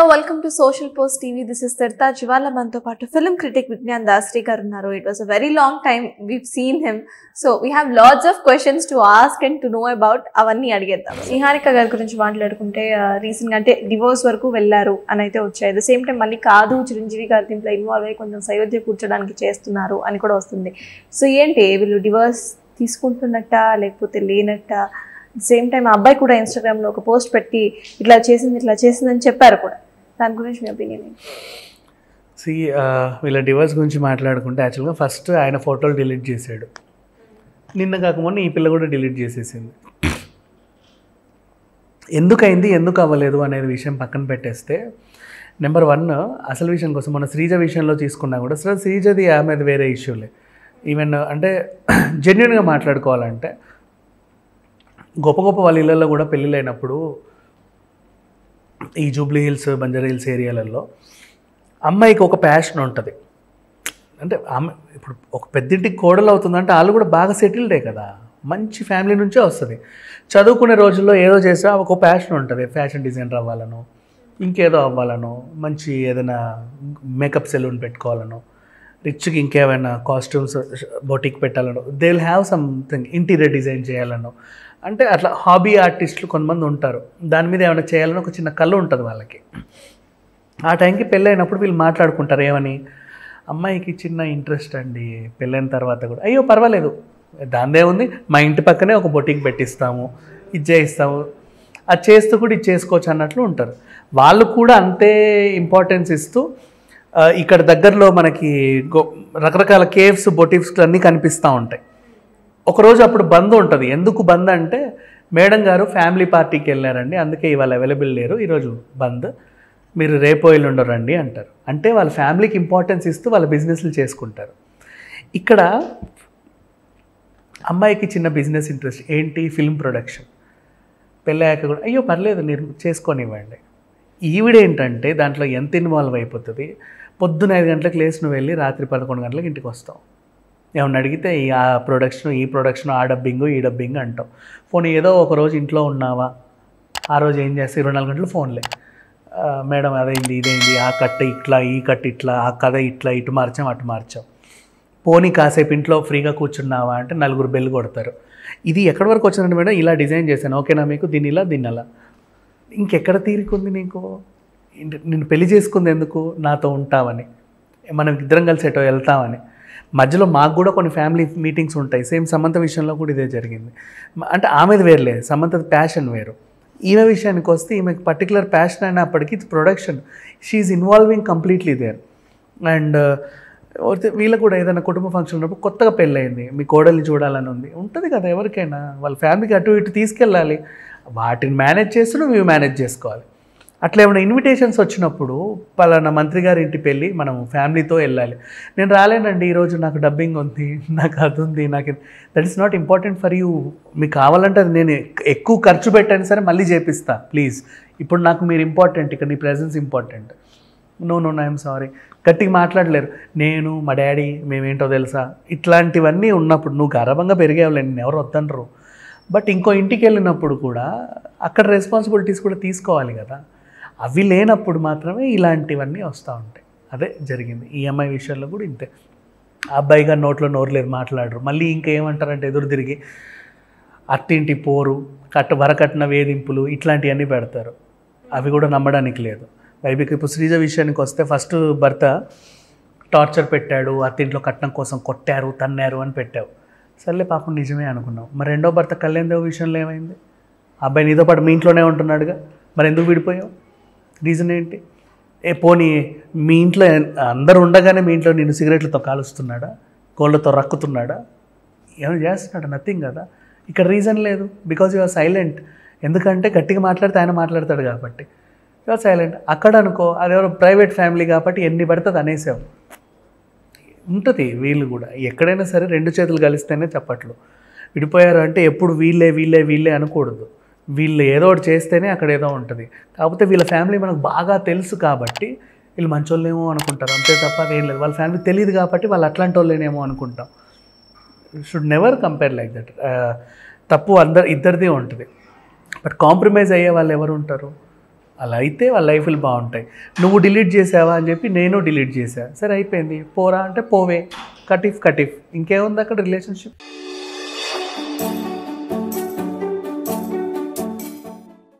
welcome to social post TV this is తర్తా జివాల మనతో పాటు ఫిల్మ్ క్రిటిక్ విజ్ఞాన్ దాస్రి గారు ఉన్నారు it was a very long time we seen him so we have lots of questions to ask and to know about అవన్నీ అడిగేద్దాం నిహారిక గారి గురించి మాట్లాడుకుంటే రీసెంట్ గా అంటే డివోర్స్ వరకు వెళ్ళారు అని అయితే వచ్చాయి ద సేమ్ టైం మళ్ళీ కాదు చిరంజీవి గారి దీంట్లో ఇన్వాల్వ్ అయ్యి కొంచెం సయోధ్య కూర్చోడానికి చేస్తున్నారు అని కూడా వస్తుంది సో ఏంటి వీళ్ళు డివోర్స్ తీసుకుంటున్నట్ట లేకపోతే లేనట్ట సేమ్ టైం ఆ అబ్బాయి కూడా ఇన్స్టాగ్రామ్ లో ఒక పోస్ట్ పెట్టి ఇట్లా చేసింది ఇట్లా చేసింది అని చెప్పారు కూడా దాని గురించి మీ ఒపీనియన్ ఏంటి సి వీళ్ళ డివోర్స్ గురించి మాట్లాడుకుంటే యాక్చువల్గా ఫస్ట్ ఆయన ఫోటోలు డిలీట్ చేశాడు నిన్న కాకముందు ఈ పిల్ల కూడా డిలీట్ చేసేసింది ఎందుకైంది ఎందుకు అవ్వలేదు అనేది విషయం పక్కన పెట్టేస్తే నెంబర్ వన్ అసలు విషయం కోసం మన శ్రీజ విషయంలో తీసుకున్నా కూడా అసలు శ్రీజది ఆమెది వేరే ఇష్యూలే ఈవెన్ అంటే జెన్యున్గా మాట్లాడుకోవాలంటే గొప్ప గొప్ప వాళ్ళ ఇళ్ళల్లో కూడా పెళ్ళిళ్ళు అయినప్పుడు ఈ జూబ్లీ హిల్స్ బంజారా హిల్స్ ఏరియాలలో అమ్మాయికి ఒక ప్యాషన్ ఉంటుంది అంటే అమ్మ ఇప్పుడు ఒక పెద్దింటికి కోడలు అవుతుందంటే వాళ్ళు కూడా బాగా సెటిల్డే కదా మంచి ఫ్యామిలీ నుంచే వస్తుంది చదువుకునే రోజుల్లో ఏదో చేసా ఒక ప్యాషన్ ఉంటుంది ఫ్యాషన్ డిజైనర్ అవ్వాలనో ఇంకేదో అవ్వాలనో మంచి ఏదైనా మేకప్ సెలూన్ పెట్టుకోవాలనో రిచ్కి ఇంకేమైనా కాస్ట్యూమ్స్ బొటిక్ పెట్టాలనో they will have something interior design చేయాలనో అంటే అట్లా హాబీ ఆర్టిస్టులు కొంతమంది ఉంటారు దాని మీద ఏమైనా చేయాలని ఒక చిన్న కళ్ళు ఉంటుంది వాళ్ళకి ఆ టైంకి పెళ్ళైనప్పుడు వీళ్ళు మాట్లాడుకుంటారు ఏమని అమ్మాయికి చిన్న ఇంట్రెస్ట్ అండి పెళ్ళైన తర్వాత కూడా అయ్యో పర్వాలేదు దాందే ఉంది మా ఇంటి పక్కనే ఒక బొటిక్ పెట్టిస్తాము ఇది చేయిస్తాము అది చేస్తూ కూడా ఇది చేసుకోవచ్చు అన్నట్లు ఉంటారు వాళ్ళు కూడా అంతే ఇంపార్టెన్స్ ఇస్తూ ఆ, ఇక్కడ దగ్గరలో మనకి గో- రకరకాల కేవ్స్ బొటిక్స్లు అన్నీ కనిపిస్తూ ఉంటాయి ఒకరోజు అప్పుడు బంద్ ఉంటుంది ఎందుకు బంద్ అంటే మేడం గారు ఫ్యామిలీ పార్టీకి వెళ్ళారండి అందుకే ఇవాళ అవైలబుల్ లేరు ఈరోజు బంద్ మీరు రేపో ఎల్లుండో రండి అంటారు అంటే వాళ్ళ ఫ్యామిలీకి ఇంపార్టెన్స్ ఇస్తూ వాళ్ళ బిజినెస్లు చేసుకుంటారు ఇక్కడ అమ్మాయికి చిన్న బిజినెస్ ఇంట్రెస్ట్ ఏంటి ఫిల్మ్ ప్రొడక్షన్ పెళ్ళాక కూడా అయ్యో పర్లేదు మీరు చేసుకొనివ్వండి ఈవిడేంటంటే దాంట్లో ఎంత ఇన్వాల్వ్ అయిపోతుంది పొద్దున ఐదు గంటలకు లేచి నువ్వు వెళ్ళి రాత్రి పదకొండు గంటలకు ఇంటికి వస్తావు ఏమన్నా అడిగితే ఈ ఆ ప్రొడక్షన్ ఈ ప్రొడక్షన్ ఆ డబ్బింగ్ ఈ డబ్బింగ్ అంటావు ఫోన్ ఏదో ఒక రోజు ఇంట్లో ఉన్నావా ఆ రోజు ఏం చేస్తే ఇరవై నాలుగు గంటలు ఫోన్లే ఆ, మేడం అదైంది ఇదైంది ఆ కట్ట ఇట్లా ఈ కట్ట ఇట్లా ఆ కథ ఇట్లా ఇటు మార్చాం అటు మార్చాం పోనీ కాసేపు ఇంట్లో ఫ్రీగా కూర్చున్నావా అంటే నలుగురు బెల్ కొడతారు ఇది ఎక్కడి వరకు వచ్చిందంటే మేడం ఇలా డిజైన్ చేశాను ఓకేనా మీకు దీని ఇలా దీన్ని అలా ఇంకెక్కడ తీరికుంది నీకు ఇంటి- నిన్ను పెళ్లి చేసుకుంది ఎందుకు నాతో ఉంటావని మనం ఇద్దరం కలిసి ఎటో వెళ్తామని మధ్యలో మాకు కూడా కొన్ని ఫ్యామిలీ మీటింగ్స్ ఉంటాయి సేమ్ సమంత విషయంలో కూడా ఇదే జరిగింది మ- అంటే ఆమెది వేరులే సమంతది ప్యాషన్ వేరు ఈమె విషయానికి వస్తే ఈమెకి పర్టికులర్ ప్యాషన్ అయినప్పటికీ production she involving completely there and వీళ్ళకు కూడా ఏదైనా కుటుంబ ఫంక్షన్ ఉన్నప్పుడు కొత్తగా పెళ్ళయింది మీ కోడల్ని చూడాలని ఉంది ఉంటుంది కదా ఎవరికైనా వాళ్ళ ఫ్యామిలీకి అటు ఇటు తీసుకెళ్ళాలి వాటిని మేనేజ్ చేస్తూ నువ్వు ఇవి మేనేజ్ చేసుకోవాలి అట్లా ఏమైనా ఇన్విటేషన్స్ వచ్చినప్పుడు పలానా మంత్రి గారి ఇంటి పెళ్ళి మనం ఫ్యామిలీతో వెళ్ళాలి నేను రాలేనండి ఈరోజు నాకు డబ్బింగ్ ఉంది నాకు అది ఉంది నాకు that is not important for you మీకు కావాలంటే అది నేను ఎక్- ఎక్కువ ఖర్చు పెట్టాను సరే మళ్ళీ చేపిస్తా ప్లీజ్ ఇప్పుడు నాకు మీరు ఇంపార్టెంట్ ఇక్కడ నీ presence important no no I'm sorry గట్టిగా మాట్లాడలేరు నేను మా డాడీ మేమేంటో తెలుసా ఇట్లాంటివన్నీ ఉన్నప్పుడు నువ్వు గర్వంగా పెరిగేవాళ్ళు నేను ఎవరు వద్దనరు బట్ ఇంకో ఇంటికి వెళ్ళినప్పుడు కూడా అక్కడ రెస్పాన్సిబిలిటీస్ కూడా తీసుకోవాలి కదా అవి లేనప్పుడు మాత్రమే ఇలాంటివన్నీ వస్తూ ఉంటాయి అదే జరిగింది ఈ అమ్మాయి విషయంలో కూడా ఇంతే ఆ అబ్బాయి గారు నోట్లో నోరు లేదు మాట్లాడరు మళ్ళీ ఇంకా ఏమంటారంటే ఎదురు తిరిగి అత్తింటి పోరు కట్ట వరకట్న వేధింపులు ఇట్లాంటివన్నీ పెడతారు అవి కూడా నమ్మడానికి లేదు వైబికి ఇప్పుడు శ్రీజ విషయానికి వస్తే ఫస్ట్ భర్త టార్చర్ పెట్టాడు అత్తింట్లో కట్నం కోసం కొట్టారు తన్నారు అని పెట్టావు సర్లే పాపం నిజమే అనుకున్నావు మరి రెండో భర్త కళ్యాణ్ దేవ్ విషయంలో ఏమైంది ఆ అబ్బాయి నీతో పాటు మీ ఇంట్లోనే ఉంటున్నాడుగా మరి ఎందుకు విడిపోయావు రీజన్ ఏంటి ఏ పోనీ మీ ఇంట్లో అందరు ఉండగానే మీ ఇంట్లో నేను సిగరెట్లతో కాలుస్తున్నాడా కోళ్ళతో రక్కుతున్నాడా ఏమైనా చేస్తున్నాడు నథింగ్ కదా ఇక్కడ రీజన్ లేదు బికాజ్ యువర్ సైలెంట్ ఎందుకంటే గట్టిగా మాట్లాడితే ఆయన మాట్లాడతాడు కాబట్టి యువర్ సైలెంట్ అక్కడ అనుకో అదెవరో ప్రైవేట్ ఫ్యామిలీ కాబట్టి ఎన్ని పడుతుంది అనేసావు ఉంటుంది వీళ్ళు కూడా ఎక్కడైనా సరే రెండు చేతులు కలిస్తేనే చప్పట్లు విడిపోయారు అంటే ఎప్పుడు వీళ్ళే వీళ్ళే వీళ్ళే అనకూడదు వీళ్ళు ఏదో ఒకటి చేస్తేనే అక్కడ ఏదో ఉంటుంది కాకపోతే వీళ్ళ ఫ్యామిలీ మనకు బాగా తెలుసు కాబట్టి వీళ్ళు మంచోళ్ళేమో అనుకుంటారు అంతే తప్ప అదేం లేదు వాళ్ళ ఫ్యామిలీ తెలియదు కాబట్టి వాళ్ళు అట్లాంటి వాళ్ళేనేమో అనుకుంటాం should never compare like that తప్పు అందరు ఇద్దరిది ఉంటుంది బట్ కాంప్రమైజ్ అయ్యే వాళ్ళు ఎవరు ఉంటారు అలా అయితే వాళ్ళ లైఫ్లు బాగుంటాయి నువ్వు డిలీట్ చేసావా అని చెప్పి నేను డిలీట్ చేసా సరే అయిపోయింది పోరా అంటే పోవే కటిఫ్ కటిఫ్ ఇంకేముంది అక్కడ రిలేషన్షిప్